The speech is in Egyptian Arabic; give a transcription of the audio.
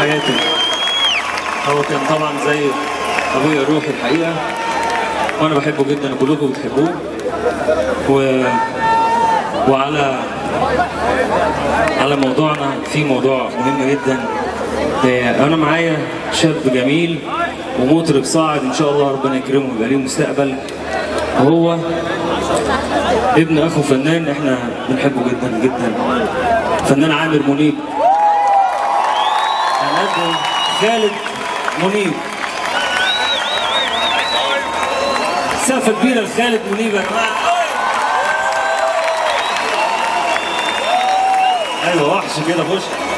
حياتي هو كان طبعا زي ابويا الروحي الحقيقه وانا بحبه جدا وكلكم بتحبوه و... وعلى على موضوعنا في موضوع مهم جدا آه، انا معايا شاب جميل ومطرب صاعد ان شاء الله ربنا يكرمه ويبقى ليه مستقبل وهو ابن اخو فنان احنا بنحبه جدا جدا فنان عامر منيب هنقدم خالد منيب سقفة كبيرة لخالد منيب يا جماعة ايوه وحش كده خش